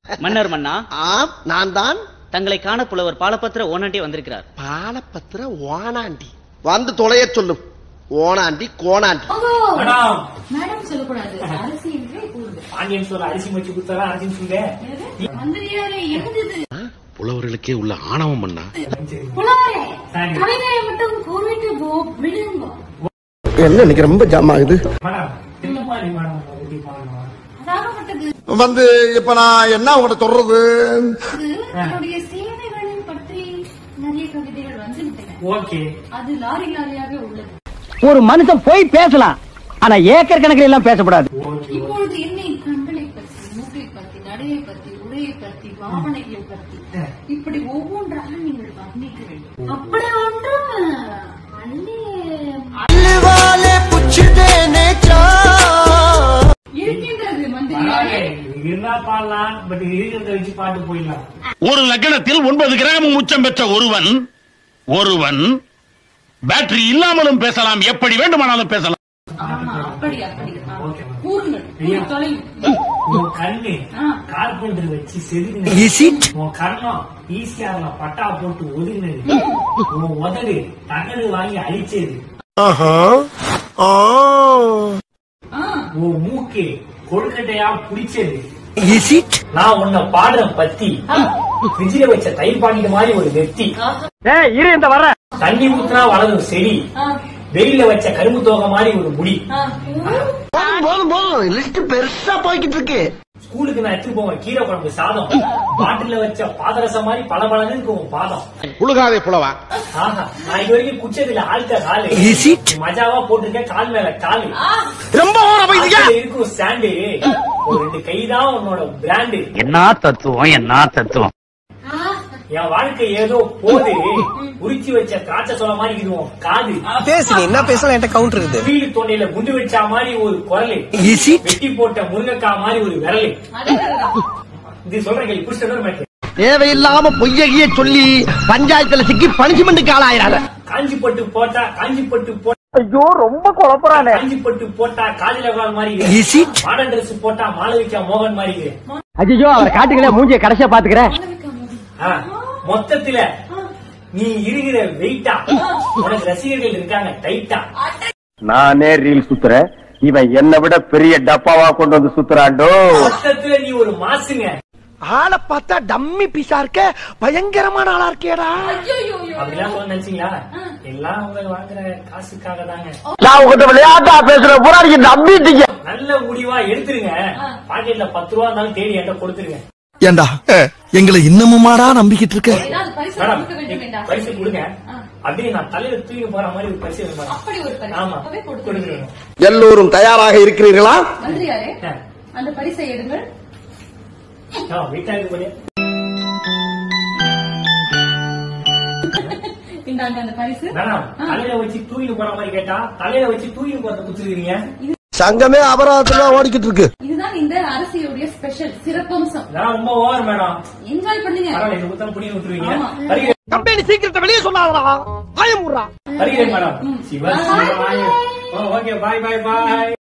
மன்னர் மன்னா ஆம் நான் தான் தங்களை காண புலவர் பாலபத்திர ஓனாண்டி வந்திருக்கிறார் பாலபத்திர ஓனாண்டி வந்து தொலைய சொல்லும் ஓனாண்டி கோணாண்டி மேடம் மேடம் சொல்லக்கூடாது அரசி என்றே கூறுது பாண்டியன் சொல்ல அரிசி மச்சு குத்தரா அரிசின்னு சொல்லுங்க மந்திரியாரே என்னது புலவர்களுக்கே உள்ள ஆணவம் பண்ணா புலவரே Thank you. கவிதையை மட்டும் கூறிட்டு போ- விடுங்க என்ன இன்னைக்கு ரொம்ப ஜாம் ஆகுது மேடம் என்ன மாதிரி மேடம் எப்படி பண்ணணும் அதாகப்பட்டது வந்து இப்ப நான் என்ன உங்கள்கிட்ட சொல்றது இது என்னுடைய சேவைகளை பற்றி நிறைய கவிதைகள் வந்துவிட்டன ஓகே அது லாரி லாரியாக உள்ளது ஒரு மனுஷன் போய் பேசலாம் ஆனா ஏக்கர் கணக்கில் எல்லாம் பேசக்கூடாது ஓகே இப்பொழுது என்னை கண்களை பற்றி மூக்கை பற்றி நடையை பற்றி உடையை பற்றி பாவனைகளை பற்றி இப்படி ஒவ்வொன்றாக நீங்கள் வர்ணிக்க வேண்டும் அப்படி ஒன்றும் அள்ளி இருக்கின்றது மந்திரியாரே இருந்தா பாடலாம் பட் இருக்கிறத வச்சு பாட்டு போயிடலாம் ஒரு லக்னத்தில் ஒன்பது கிராமம் உச்சம் பெற்ற ஒருவன் ஒருவன் பேட்டரி இல்லாமலும் பேசலாம் எப்படி வேண்டுமானாலும் பேசலாம் ஆமா அப்படி அப்படி ஆ. ஓகே. கூறுங்கள் கூறி தொலையும் உன் கண்ணு ஆ. கார்பெண்டர் வச்சு செதுக்கு உன் கர்ணம் ஈஸியார்ல பட்டா போட்டு ஒதுங்கினது உன் உதடு தகடு வாங்கி அழிச்சது ஆ. உன் மூக்கு கொழுக்கட்டையா புடிச்சது நான் உன்னை பாடுறேன் பத்தி ஃப்ரிட்ஜில வச்ச தயிர் பாண்டிட்டு மாதிரி ஒரு வெட்டி இரு இந்த வர தண்ணி ஊத்துனா வளரும் செடி ஆ. வெயில வச்ச கரும்பு தோகை மாதிரி ஒரு முடி ஆ. போதும் போதும் போதும் லிஸ்ட் பெருசா போய்கிட்டு இருக்கு ஸ்கூலுக்கு நான் எடுத்துட்டு போவேன் கீரை குழம்பு சாதம் பாட்டில வச்ச பாதரசம் மாதிரி பல பலன்னு இருக்கும் உன் பாதம் புழுகாதே புலவா ஆஹா நான் இது வரைக்கும் குச்சதில்ல ஆழ்த்த காலு மஜாவா போட்டிருக்கேன் கால் மேல காலு ரொம்ப ஓர போயிட்டு அதுல இருக்கும் ஸ்டாண்டு ஒரு ரெண்டு கைதான் உன்னோட பிராண்டு என்ன தத்துவம் என்ன தத்துவம் என் வாழ்க்கை ஏதோ போது உரிச்சு வச்ச திராட்சை சொல்ல மாதிரி இது உன் காது பேசு நீ என்ன பேசலாம் என்கிட்ட கவுண்டர் இருக்குது வீடு தொண்டையில குண்டு வச்சா மாதிரி ஒரு குரலு வெட்டி போட்ட முருங்கக்கா மாதிரி ஒரு விரலு அடடடா. இது சொல்றேன் கேள்வி புடிச்சிட்டு மாட்டேன் தேவையில்லாம பொய்யகிய சொல்லி பஞ்சாயத்துல சிக்கி பனிஷ்மெண்ட்டுக்கு ஆளாயிராத காஞ்சி பட்டு போட்டா காஞ்சி பட்டு போட்டா ஐயோ ரொம்ப குழப்பறானே காஞ்சி பட்டு போட்டா காலில கால் மாதிரி மாடர்ன் Dress போட்டா மாளவிகா மோகன் மாதிரி இருக்கு. ஐயோ அவர் காட்டுகளே மூஞ்சிய கடைசியா பாத்துக்கிறேன் ஆ, மொத்தத்துல நீ இருக்கிற வெயிட்டா உனக்கு ரசிகர்கள் இருக்காங்க டைட்டா நானே ரீல் சுத்துறேன் இவன் என்னை விட பெரிய டப்பாவா கொண்டு வந்து சுத்துறாண்டோ மொத்தத்துல நீ ஒரு மாசுங்க ஆளை பார்த்தா டம்மி பீஸா இருக்க பயங்கரமான ஆளா இருக்கேடா அப்படிலாம் சொல்ல நினைச்சீங்களா எல்லாம் அவங்க வாங்குற காசுக்காக தாங்க நான் உங்ககிட்ட விளையாட்டா பேசுற பூரா நீங்க நம்பிட்டீங்க நல்ல முடிவா எடுத்துருங்க பாக்கெட்ல பத்து ரூபா இருந்தாலும் தேடி என்கிட்ட கொடுத்துருங்க ஏண்டா எங்களை இன்னமுமாடா நம்பிக்கிட்டு இருக்க ஏதாவது பரிசு மேடம் கொடுக்க வேண்டும் என்றா பரிசு கொடுங்க அப்படியே நான் தலையில தூக்கி போற மாதிரி ஒரு பரிசு வேணும் மேடம். அப்படி ஒரு பரிசு ஆமா அப்பவே கொடுத்து கொடுத்துருங்க எல்லோரும் தயாராக இருக்கிறீர்களா மந்திரியாரே அந்த பரிசை எடுங்கள் வீட்டாக்கு போய் இந்தாங்க அந்த பரிசு மேடம் தலையில வச்சு தூக்கிட்டு போற மாதிரி கேட்டா தலையில வச்சு தூக்கிட்டு போறத குத்துருக்கீங்க சங்கமே அபராதத்துல ஓடிக்கிட்டு இருக்கு இதுதான் இந்த அரசியுடைய ஸ்பெஷல் சிறப்பம்சம் இதெல்லாம் ரொம்ப ஓவர் மேடம் என்ஜாய் பண்ணுங்க பரவாயில்ல இந்த குத்தம் புடிங்க விட்டுருவீங்க ஆமா. வருகிறேன் கம்பெனி சீக்கிரத்தை வெளியே சொல்லாதடா பயமுறா வருகிறேன் மேடம் சிவ சிவாய ஓகே பாய் பாய் பாய்